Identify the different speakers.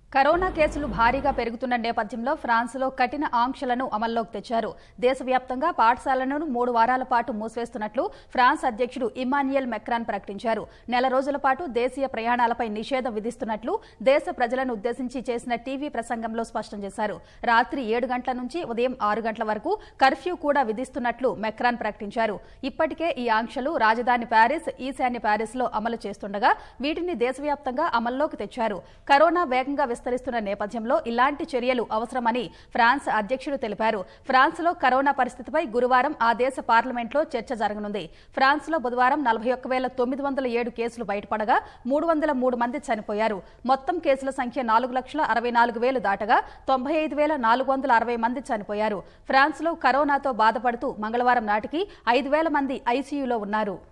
Speaker 1: corona కేసులు భారీగా పెరుగుతున్న నేపథ్యంలో ఫ్రాన్స్లో కఠిన ఆంక్షలను అమల్లోకి తెచ్చారు దేశవ్యాప్తంగా పాఠశాలలను మూడు వారాల పాటు మూసివేస్తున్నట్లు ఫ్రాన్స్ అధ్యక్షుడు ఇమాన్యుయల్ మెక్రాన్ ప్రకటించారు నెల రోజుల పాటు దేశీయ ప్రయాణాలపై నిషేధం విధిస్తున్నట్లు దేశ ప్రజలను ఉద్దేశించి చేసిన టీవీ ప్రసంగంలో స్పష్టం చేశారు రాత్రి ఏడు గంటల నుంచి ఉదయం ఆరు గంటల వరకు కర్ఫ్యూ కూడా విధిస్తున్నట్లు మెక్రాన్ ప్రకటించారు ఇప్పటికే ఈ ఆంక్షలు రాజధాని ప్యారిస్ ఈశాన్య ప్యారిస్ లో అమలు చేస్తుండగా వీటిని దేశవ్యాప్తంగా అమల్లోకి తెచ్చారు కరోనా వేగంగా విస్తరిస్తున్న నేపథ్యంలో ఇలాంటి చర్యలు అవసరమని ఫ్రాన్స్ అధ్యక్షుడు తెలిపారు ఫ్రాన్స్ లో కరోనా పరిస్థితిపై గురువారం ఆ దేశ పార్లమెంట్లో చర్చ జరగనుంది ఫ్రాన్స్ లో బుధవారం నలభై ఒక్క వేల తొమ్మిది వందల ఏడు కేసులు బయటపడగా మూడు వందల మూడు మంది చనిపోయారు మొత్తం కేసుల సంఖ్య నాలుగు లక్షల అరవై నాలుగు వేలు దాటగా తొంభై ఐదు వేల నాలుగు వందల అరవై మంది చనిపోయారు ఫ్రాన్స్ లో కరోనాతో బాధపడుతూ మంగళవారం నాటికి ఐదు వేల మంది ఐసీయూలో ఉన్నారు